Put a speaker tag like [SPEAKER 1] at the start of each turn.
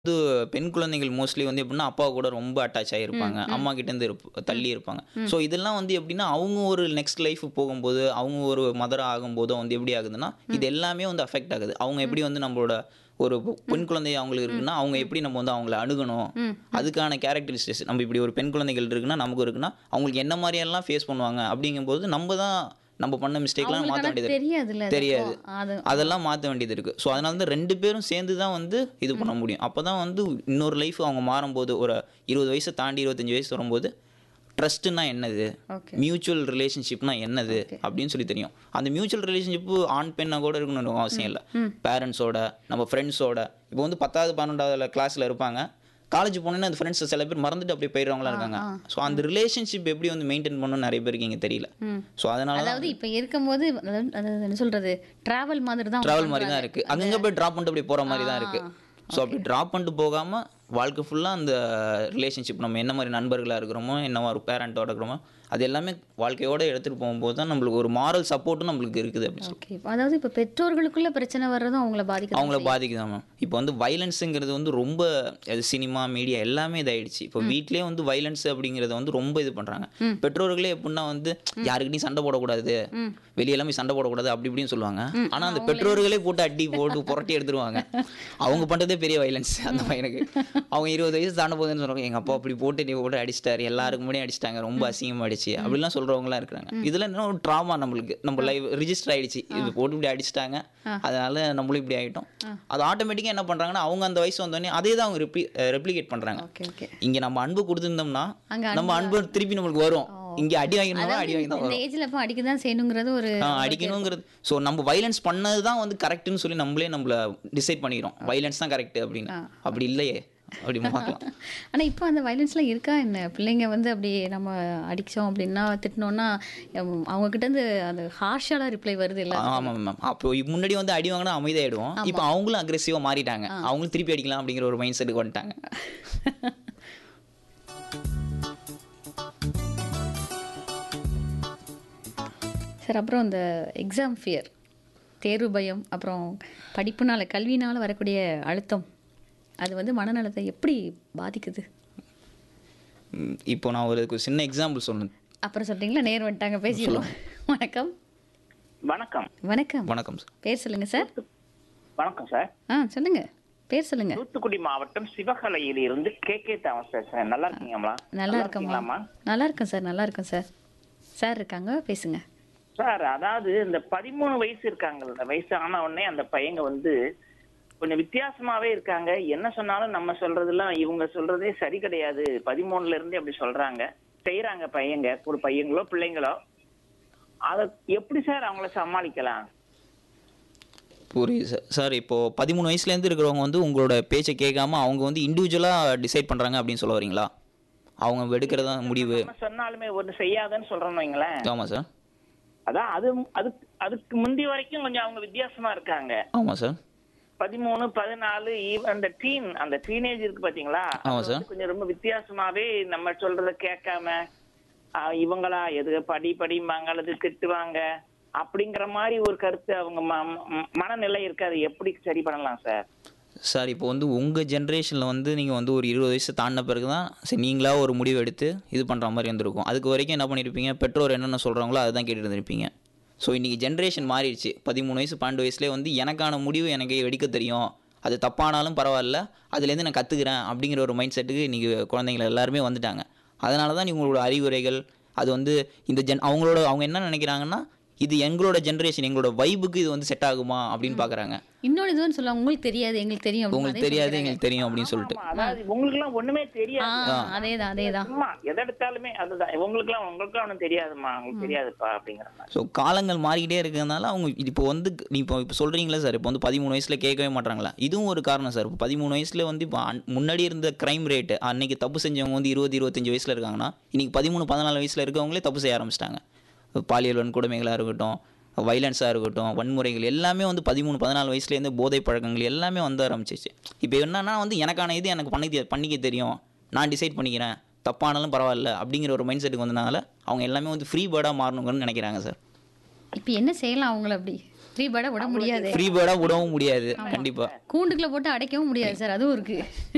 [SPEAKER 1] வந்து பெண் குழந்தைகள் மோஸ்ட்லி வந்து எப்படின்னா அப்பா கூட ரொம்ப அட்டாச் ஆகிருப்பாங்க அம்மா கிட்டேருந்து இருப்ப தள்ளி இருப்பாங்க ஸோ இதெல்லாம் வந்து எப்படின்னா அவங்க ஒரு நெக்ஸ்ட் லைஃப் போகும்போது அவங்க ஒரு மதர் ஆகும்போதோ வந்து எப்படி ஆகுதுன்னா இது எல்லாமே வந்து அஃபெக்ட் ஆகுது அவங்க எப்படி வந்து நம்மளோட ஒரு பெண் குழந்தை அவங்களுக்கு இருக்குன்னா அவங்க எப்படி நம்ம வந்து அவங்கள அணுகணும் அதுக்கான கேரக்டரிஸ்டிக்ஸ் நம்ம இப்படி ஒரு பெண் குழந்தைகள் இருக்குன்னா நமக்கு இருக்குன்னா அவங்களுக்கு என்ன மாதிரியெல்லாம் ஃபேஸ் பண்ணுவாங்க அப்படிங்கும்போது நம்ம தான் நம்ம பண்ண மிஸ்டேக்லாம் மாற்ற
[SPEAKER 2] அவங்களுக்கு
[SPEAKER 1] வேண்டியது
[SPEAKER 2] தெரியாதுல்ல அது
[SPEAKER 1] தெரியாது.
[SPEAKER 2] அப்போ. அது
[SPEAKER 1] அதெல்லாம் மாற்ற வேண்டியது இருக்குது ஸோ அதனால தான் ரெண்டு பேரும் சேர்ந்து தான் வந்து இது பண்ண முடியும் அப்போ தான் வந்து இன்னொரு லைஃப் அவங்க மாறும்போது ஒரு இருபது வயசை தாண்டி இருபத்தஞ்சி வயசு வரும்போது ட்ரஸ்ட்டுனா என்னது
[SPEAKER 2] ஓகே
[SPEAKER 1] மியூச்சுவல் ரிலேஷன்ஷிப்னா என்னது அப்படின்னு சொல்லி தெரியும் அந்த மியூச்சுவல் ரிலேஷன்ஷிப்பு ஆண் பெண்ணாக கூட இருக்கணும்னு அவசியம் இல்லை பேரண்ட்ஸோட நம்ம ஃப்ரெண்ட்ஸோட இப்போ வந்து பத்தாவது பன்னெண்டாவது கிளாஸில் இருப்பாங்க காலேஜ் போனோன்னா அந்த ஃப்ரெண்ட்ஸ் சில பேர் மறந்துட்டு அப்படியே போயிடுறவங்களாம் இருக்காங்க ஸோ அந்த ரிலேஷன்ஷிப் எப்படி வந்து மெயின்டைன் பண்ணணும்னு நிறைய பேருக்கு இங்கே தெரியல ஸோ அதனால தான்
[SPEAKER 2] அதாவது இப்ப இருக்கும்போது அதாவது அதாவது என்ன சொல்றது டிராவல் மாதிரி தான்
[SPEAKER 1] ட்ராவல் மாதிரி தான் இருக்குது அங்கங்கே போய் ட்ராப் பண்ணிட்டு அப்படி போகிற மாதிரி தான் இருக்குது ஸோ அப்படி ட்ராப் பண்ணிட்டு போகாமல் வாழ்க்கை ஃபுல்லாக அந்த ரிலேஷன்ஷிப் நம்ம என்ன மாதிரி நண்பர்களாக இருக்கிறோமோ என்ன ஒரு பேரண்ட்டோட இருக்கிறோமோ அது எல்லாமே வாழ்க்கையோட எடுத்துகிட்டு போகும்போது தான் நம்மளுக்கு ஒரு மாரல் சப்போர்ட்டும் நம்மளுக்கு இருக்குது அப்படின்னு சொல்லி
[SPEAKER 2] ஓகே அதாவது இப்ப பெற்றோர்களுக்குள்ள பிரச்சனை வர்றதும் அவங்கள பாதிக்க
[SPEAKER 1] அவங்கள பாதிக்குதான் மேம் இப்போ வந்து வைலன்ஸுங்கிறது வந்து ரொம்ப அது சினிமா மீடியா எல்லாமே இதாயிடுச்சு இப்போ வீட்லயே வந்து வைலன்ஸ் அப்படிங்கிறத வந்து ரொம்ப இது பண்ணுறாங்க பெற்றோர்களே எப்படின்னா வந்து யாருக்கிட்டையும் சண்டை போடக்கூடாது வெளியெல்லாம் போய் சண்டை போடக்கூடாது அப்படி இப்படின்னு சொல்லுவாங்க ஆனால் அந்த பெற்றோர்களே போட்டு அடி போட்டு புரட்டி எடுத்துருவாங்க அவங்க பண்ணுறதே பெரிய வைலன்ஸ் அந்த பையனுக்கு அவங்க இருபது வயசு தாண்ட போகுதுன்னு சொல்கிறாங்க எங்கள் அப்பா அப்படி போட்டு நீ போட்டு அடிச்சிட்டாரு எல்லாருக்கும் முன்னாடி அடிச்சிட்டாங்க ரொம்ப அசிங்கமாயிடுச்சு அப்படிலாம் சொல்கிறவங்களாம் இருக்கிறாங்க இதில் என்ன ஒரு ட்ராமா நம்மளுக்கு நம்ம லைவ் ரிஜிஸ்டர் ஆயிடுச்சு இது போட்டு இப்படி அடிச்சிட்டாங்க அதனால நம்மளும் இப்படி ஆகிட்டோம் அது ஆட்டோமேட்டிக்காக என்ன பண்ணுறாங்கன்னா அவங்க அந்த வயசு வந்தோடனே அதே தான் அவங்க ரெப்ளி ரெப்ளிகேட் பண்ணுறாங்க
[SPEAKER 2] ஓகே ஓகே
[SPEAKER 1] இங்கே நம்ம அன்பு கொடுத்துருந்தோம்னா
[SPEAKER 2] அங்க
[SPEAKER 1] நம்ம அன்பு திருப்பி நம்மளுக்கு வரும் இங்கே அடி வாங்கினோம்னா அடி வாங்கி தான்
[SPEAKER 2] இந்த
[SPEAKER 1] வரும்
[SPEAKER 2] ஏஜ்ல அப்ப அடிக்க தான் செய்யணுங்கிறது ஒரு
[SPEAKER 1] ஆ, அடிக்கணுங்கிறது ஸோ நம்ம வைலன்ஸ் பண்ணது தான் வந்து கரெக்ட்னு சொல்லி நம்மளே நம்மள டிசைட் பண்ணிக்கிறோம் வைலன்ஸ் தான் கரெக்ட் அப்படின்னு அப்படி இல்லையே அப்படி பார்க்கலாம்
[SPEAKER 2] ஆனா இப்போ அந்த வயலன்ஸ்லாம் இருக்கா என்ன பிள்ளைங்க வந்து அப்படி நம்ம அடிச்சோம் அப்படின்னா திட்டினோம்னா உம், அவங்க கிட்ட இருந்து அந்த ஹார்ஷால ரிப்ளை வருது இல்ல
[SPEAKER 1] ஆமாம் மேம் அப்போ முன்னாடி வந்து அடி வாங்கினா அமைதியாயிடுவோம் இப்போ அவங்களும் அக்ரெசிவாக மாறிட்டாங்க அவங்களும் திருப்பி அடிக்கலாம் அப்படிங்கிற ஒரு மைண்ட் செட்டுக்கு வந்துட்டாங்க
[SPEAKER 2] சார் அப்புறம் இந்த எக்ஸாம் ஃபியர் தேர்வு பயம் அப்புறம் படிப்புனால கல்வினால வரக்கூடிய அழுத்தம் அது வந்து மனநலத்தை எப்படி பாதிக்குது
[SPEAKER 1] ம், இப்போ நான் ஒரு ஒரு சின்ன எக்ஸாம்பிள் சொல்லணும்
[SPEAKER 2] அப்புறம் சொல்றீங்களா நேர் வந்துட்டாங்க பேசிடுவோம் வணக்கம்
[SPEAKER 3] வணக்கம்
[SPEAKER 2] வணக்கம்
[SPEAKER 1] வணக்கம் சார்
[SPEAKER 2] பேர் சொல்லுங்க சார்
[SPEAKER 3] வணக்கம் சார்
[SPEAKER 2] ஆ சொல்லுங்க பேர் சொல்லுங்க
[SPEAKER 3] தூத்துக்குடி மாவட்டம் சிவகலையில் இருந்து கே கே தாமஸ் பேசுறேன் நல்லா இருக்கீங்களா
[SPEAKER 2] நல்லா இருக்கம்மா
[SPEAKER 3] இருக்கீங்களாம்மா
[SPEAKER 2] நல்லா இருக்கேன் சார் நல்லா இருக்கேன் சார் சார் இருக்காங்க பேசுங்க
[SPEAKER 3] சார் அதாவது இந்த பதிமூணு வயசு இருக்காங்கல்ல வயசு ஆன உடனே அந்த பையங்க வந்து கொஞ்சம் வித்தியாசமாவே இருக்காங்க என்ன சொன்னாலும் நம்ம சொல்றதெல்லாம் இவங்க சொல்றதே சரி கிடையாது பதிமூணுல இருந்து அப்படி சொல்றாங்க செய்யறாங்க பையங்க ஒரு பையங்களோ பிள்ளைங்களோ அத எப்படி சார் அவங்கள சமாளிக்கலாம்
[SPEAKER 1] புரியுது சார் சார் இப்போது பதிமூணு வயசுலேருந்து இருக்கிறவங்க வந்து உங்களோட பேச்சை கேட்காம அவங்க வந்து இண்டிவிஜுவலாக டிசைட் பண்ணுறாங்க அப்படின்னு சொல்ல வரீங்களா அவங்க எடுக்கிறதா முடிவு
[SPEAKER 3] நம்ம சொன்னாலுமே ஒண்ணு செய்யாதன்னு சொல்றோம்னு வைங்களேன்
[SPEAKER 1] ஆமாம் சார்
[SPEAKER 3] அதான் அது அதுக்கு அதுக்கு முந்தி வரைக்கும் கொஞ்சம் அவங்க வித்தியாசமா இருக்காங்க
[SPEAKER 1] ஆமாம் சார்
[SPEAKER 3] பதிமூணு பதினாலு ஈவன் அந்த டீன் அந்த டீனேஜ் இருக்கு பாத்தீங்களா
[SPEAKER 1] ஆமா
[SPEAKER 3] அது
[SPEAKER 1] சார்.
[SPEAKER 3] வந்து கொஞ்சம் ரொம்ப வித்தியாசமாவே நம்ம சொல்றத கேட்காம ஆஹ் இவங்களா எது படி படிம்பாங்க அல்லது திட்டுவாங்க அப்படிங்கிற மாதிரி ஒரு கருத்து அவங்க ம- ம- மனநிலை இருக்கு அதை எப்படி சரி பண்ணலாம் சார்
[SPEAKER 1] சார் இப்போ வந்து உங்கள் ஜென்ரேஷனில் வந்து நீங்கள் வந்து ஒரு இருபது வயசு தாண்டின பிறகு தான் சரி நீங்களா ஒரு முடிவு எடுத்து இது பண்ணுற மாதிரி இருந்திருக்கும் அதுக்கு வரைக்கும் என்ன பண்ணியிருப்பீங்க பெற்றோர் என்னென்ன சொல்கிறாங்களோ அதை தான் கேட்டுட்டு இருந்திருப்பீங்க ஸோ இன்றைக்கி ஜென்ரேஷன் மாறிடுச்சு பதிமூணு வயசு பன்னெண்டு வயசுலேயே வந்து எனக்கான முடிவு எனக்கு எடுக்க தெரியும் அது தப்பானாலும் பரவாயில்ல அதுலேருந்து நான் கற்றுக்கிறேன் அப்படிங்கிற ஒரு மைண்ட் செட்டுக்கு இன்றைக்கி குழந்தைங்க எல்லாருமே வந்துட்டாங்க அதனால தான் உங்களோட அறிவுரைகள் அது வந்து இந்த ஜென் அவங்களோட அவங்க என்ன நினைக்கிறாங்கன்னா இது எங்களோட ஜென்ரேஷன் எங்களோட வைபுக்கு இது வந்து செட் ஆகுமா அப்படின்னு பார்க்குறாங்க
[SPEAKER 2] இன்னொன்று இதுன்னு சொல்லுவாங்க உங்களுக்கு தெரியாது எங்களுக்கு தெரியும் அப்படின்னு
[SPEAKER 1] உங்களுக்கு
[SPEAKER 2] அதே
[SPEAKER 1] தெரியாது
[SPEAKER 2] சொல்லிக்கிறாங்க.
[SPEAKER 1] எங்களுக்கு தெரியும் அப்படின்னு சொல்லிட்டு
[SPEAKER 3] ஆமா, அதாவது உங்களுக்கு எல்லாம் ஒண்ணுமே
[SPEAKER 2] ஆ
[SPEAKER 3] தெரியாது
[SPEAKER 2] அதேதான் அதேதான்
[SPEAKER 3] சும்மா எதை எடுத்தாலுமே அதுதான் உங்களுக்கு எல்லாம் உங்களுக்கு ஒண்ணும் தெரியாதுமா உங்களுக்கு தெரியாதுப்பா அப்படிங்கிற மாதிரி
[SPEAKER 1] ஸோ காலங்கள் மாறிக்கிட்டே இருக்கிறதுனால அவங்க இப்போ வந்து நீ இப்போ இப்போ சொல்கிறீங்களா சார் இப்போ வந்து பதிமூணு வயசில் கேட்கவே மாட்டாங்களா இதுவும் ஒரு காரணம் சார் இப்போ பதிமூணு வயசில் வந்து இப்போ அன்- முன்னாடி இருந்த க்ரைம் ரேட்டு அன்னைக்கு தப்பு செஞ்சவங்க வந்து இருபது இருபத்தஞ்சு வயசில் இருக்காங்கன்னா இன்னைக்கு பதிமூணு பதினாலு வயசில் இருக்கவங்களே தப்பு செய்ய ஆரம்பிச்சிட்டாங்க பாலியல் வன்கொடுமைகளாக இருக்கட்டும் வைலன்ஸாக இருக்கட்டும் வன்முறைகள் எல்லாமே வந்து பதிமூணு பதினாலு வயசுலேருந்து போதை பழக்கங்கள் எல்லாமே வந்து ஆரம்பிச்சிச்சு இப்போ என்னன்னா வந்து எனக்கான இது எனக்கு பண்ணி பண்ணிக்க தெரியும் நான் டிசைட் பண்ணிக்கிறேன் தப்பானாலும் பரவாயில்ல அப்படிங்கிற ஒரு மைண்ட் செட்டுக்கு வந்தனால அவங்க எல்லாமே வந்து ஃப்ரீ பேர்டாக மாறணுங்கன்னு நினைக்கிறாங்க சார்
[SPEAKER 2] இப்போ என்ன செய்யலாம் அவங்கள அப்படி ஃப்ரீ பேர்டாக விட முடியாது
[SPEAKER 1] ஃப்ரீ பேர்டாக விடவும் முடியாது கண்டிப்பாக
[SPEAKER 2] கூண்டுக்குள்ள போட்டு அடைக்கவும் முடியாது சார் அதுவும் இருக்கு